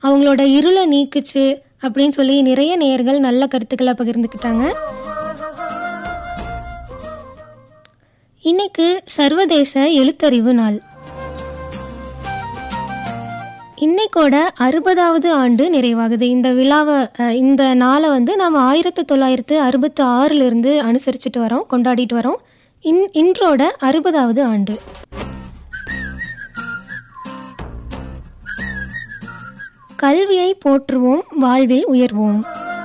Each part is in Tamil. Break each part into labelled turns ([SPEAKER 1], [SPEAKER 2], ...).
[SPEAKER 1] அவங்களோட இருளை நீக்குச்சு அப்படின்னு சொல்லி நிறைய நேயர்கள் நல்ல கருத்துக்களை பகிர்ந்துக்கிட்டாங்க இன்னைக்கு சர்வதேச எழுத்தறிவு நாள் இன்னைக்கோட அறுபதாவது ஆண்டு நிறைவாகுது இந்த விழாவை அஹ், இந்த நாளை வந்து நம்ம ஆயிரத்தி தொள்ளாயிரத்து அறுபத்தி ஆறிலிருந்து அனுசரிச்சுட்டு வரோம் கொண்டாடிட்டு வரோம் இன் இன்றோட அறுபதாவது ஆண்டு கல்வியை போற்றுவோம் வாழ்வில் உயர்வோம்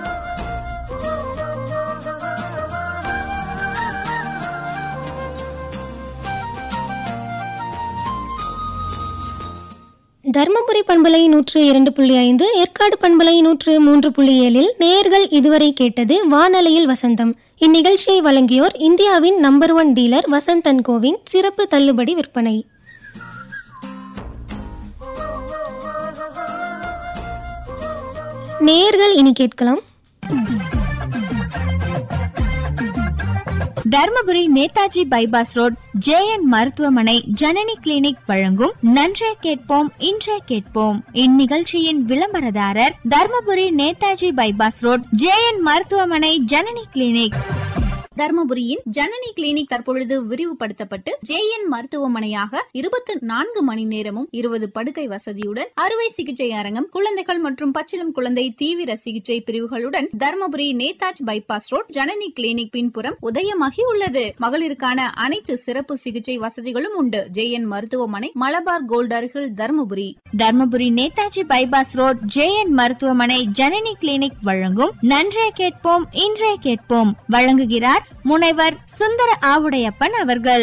[SPEAKER 1] தர்மபுரி பண்பலை நூற்று இரண்டு புள்ளி ஐந்து ஏற்காடு பண்பலை நூற்று மூன்று புள்ளி ஏழில் நேயர்கள் இதுவரை கேட்டது வானலையில் வசந்தம் இந்நிகழ்ச்சியை வழங்கியோர் இந்தியாவின் நம்பர் ஒன் டீலர் வசந்தன் கோவின் சிறப்பு தள்ளுபடி விற்பனை நேயர்கள் இனி கேட்கலாம்
[SPEAKER 2] Dharmapuri Netaji bypass road JN மருத்துவமனை ஜனனி கிளினிக் வழங்கும் நன்றே கேட்போம் இன்றே கேட்போம் இந்நிகழ்ச்சியின் விளம்பரதாரர் Dharmapuri Netaji bypass road JN மருத்துவமனை ஜனனி கிளினிக்
[SPEAKER 3] தர்மபுரியின் ஜனனி கிளினிக் தற்பொழுது விரிவுபடுத்தப்பட்டு ஜேஎன் மருத்துவமனையாக இருபத்தி நான்கு மணி நேரமும் இருபது படுக்கை வசதியுடன் அறுவை சிகிச்சை அரங்கம் குழந்தைகள் மற்றும் பச்சிளம் குழந்தை தீவிர சிகிச்சை பிரிவுகளுடன் Dharmapuri Netaji bypass road Janani clinic பின்புறம் உதயமாகி உள்ளது மகளிருக்கான அனைத்து சிறப்பு சிகிச்சை வசதிகளும் உண்டு ஜேஎன் மருத்துவமனை மலபார் கோல்ட் அருகில் Dharmapuri
[SPEAKER 2] Dharmapuri Netaji bypass road JN மருத்துவமனை ஜனனி கிளினிக் வழங்கும் நன்றே கேட்போம் இன்றே கேட்போம் வழங்குகிறார் முனைவர் சுந்தர ஆவுடையப்பன் அவர்கள்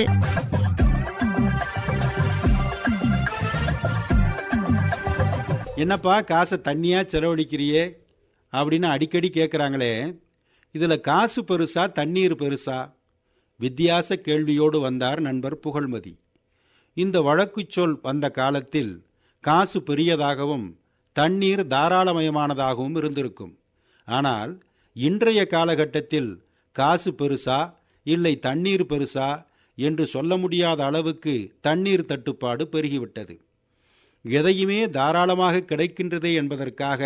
[SPEAKER 4] என்னப்பா காசை தண்ணியா செலவழிக்கிறியே அப்படின்னு அடிக்கடி கேட்குறாங்களே இதில் காசு பெருசா தண்ணீர் பெருசா வித்தியாச கேள்வியோடு வந்தார் நண்பர் புகழ்மதி இந்த வழக்குச் சொல் வந்த காலத்தில் காசு பெரியதாகவும் தண்ணீர் தாராளமயமானதாகவும் இருந்திருக்கும் ஆனால் இன்றைய காலகட்டத்தில் காசு பெருசா இல்லை தண்ணீர் பெருசா என்று சொல்ல முடியாத அளவுக்கு தண்ணீர் தட்டுப்பாடு பெருகிவிட்டது எதையுமே தாராளமாக கிடைக்கின்றதே என்பதற்காக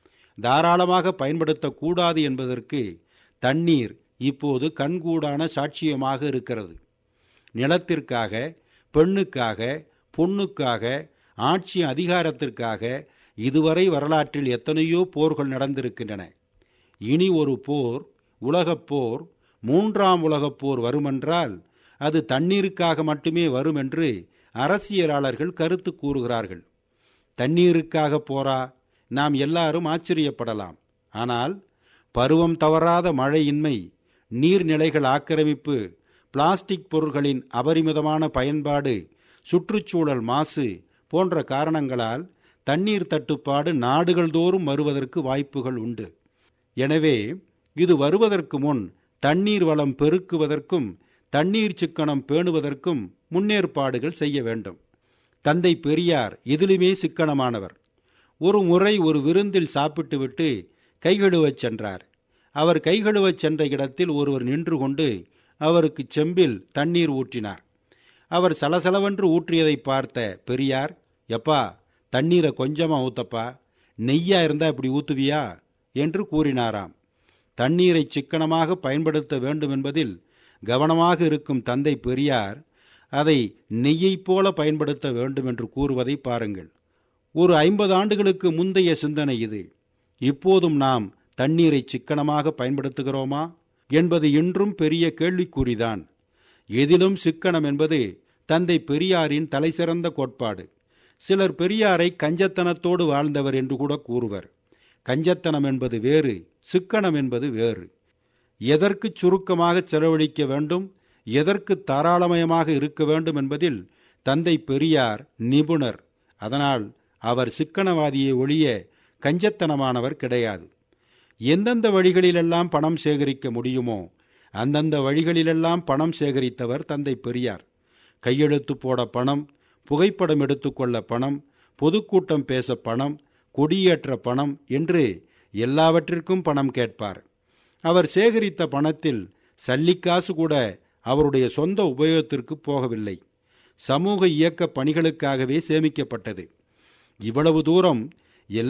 [SPEAKER 4] தாராளமாக பயன்படுத்தக்கூடாது என்பதற்கு தண்ணீர் இப்போது கண்கூடான சாட்சியமாக இருக்கிறது நிலத்திற்காக பெண்ணுக்காக பொண்ணுக்காக ஆட்சி அதிகாரத்திற்காக இதுவரை வரலாற்றில் எத்தனையோ போர்கள் நடந்திருக்கின்றன இனி ஒரு போர் உலகப் போர் மூன்றாம் உலகப் போர் வருமென்றால் அது தண்ணீருக்காக மட்டுமே வரும் என்று அரசியலாளர்கள் கருத்து கூறுகிறார்கள் தண்ணீருக்காக போரா நாம் எல்லாரும் ஆச்சரியப்படலாம் ஆனால் பருவம் தவறாத மழையின்மை நீர்நிலைகள் ஆக்கிரமிப்பு பிளாஸ்டிக் பொருட்களின் அபரிமிதமான பயன்பாடு சுற்றுச்சூழல் மாசு போன்ற காரணங்களால் தண்ணீர் தட்டுப்பாடு நாடுகள் தோறும் வருவதற்கு வாய்ப்புகள் உண்டு எனவே இது வருவதற்கு முன் தண்ணீர் வளம் பெருக்குவதற்கும் தண்ணீர் சிக்கனம் பேணுவதற்கும் முன்னேற்பாடுகள் செய்ய வேண்டும் தந்தை பெரியார் எதிலுமே சிக்கனமானவர் ஒரு முறை ஒரு விருந்தில் சாப்பிட்டுவிட்டு கைகழுவச் சென்றார் அவர் கைகழுவச் சென்ற இடத்தில் ஒருவர் நின்று கொண்டு அவருக்கு செம்பில் தண்ணீர் ஊற்றினார் அவர் சலசலவென்று ஊற்றியதை பார்த்த பெரியார் எப்பா தண்ணீரை கொஞ்சமா ஊத்தப்பா நெய்யா இருந்தா இப்படி ஊத்துவியா என்று கூறினாராம் தண்ணீரை சிக்கனமாக பயன்படுத்த வேண்டும் என்பதில் கவனமாக இருக்கும் தந்தை பெரியார் அதை நெய்யைப் போல பயன்படுத்த வேண்டும் என்று கூறுவதை பாருங்கள் ஒரு ஐம்பது ஆண்டுகளுக்கு முந்தைய சிந்தனை இது இப்போதும் நாம் தண்ணீரை சிக்கனமாக பயன்படுத்துகிறோமா என்பது இன்றும் பெரிய கேள்விக்குறிதான் எதிலும் சிக்கனம் என்பது தந்தை பெரியாரின் தலைசிறந்த கோட்பாடு சிலர் பெரியாரை கஞ்சத்தனத்தோடு வாழ்ந்தவர் என்று கூட கூறுவர் கஞ்சத்தனம் என்பது வேறு சிக்கனம் என்பது வேறு எதற்கு சுருக்கமாக செலவழிக்க வேண்டும் எதற்கு தாராளமயமாக இருக்க வேண்டும் என்பதில் தந்தை பெரியார் நிபுணர் அதனால் அவர் சிக்கனவாதியை ஒழிய கஞ்சத்தனமானவர் கிடையாது எந்தெந்த வழிகளிலெல்லாம் பணம் சேகரிக்க முடியுமோ அந்தந்த வழிகளிலெல்லாம் பணம் சேகரித்தவர் தந்தை பெரியார் கையெழுத்து போட பணம் புகைப்படம் எடுத்துக்கொள்ள பணம் பொதுக்கூட்டம் பேச பணம் கொடியேற்ற பணம் என்று எல்லாவற்றிற்கும் பணம் கேட்பார் அவர் சேகரித்த பணத்தில் சல்லிக்காசு கூட அவருடைய சொந்த உபயோகத்திற்கு போகவில்லை சமூக இயக்க பணிகளுக்காகவே சேமிக்கப்பட்டது இவ்வளவு தூரம்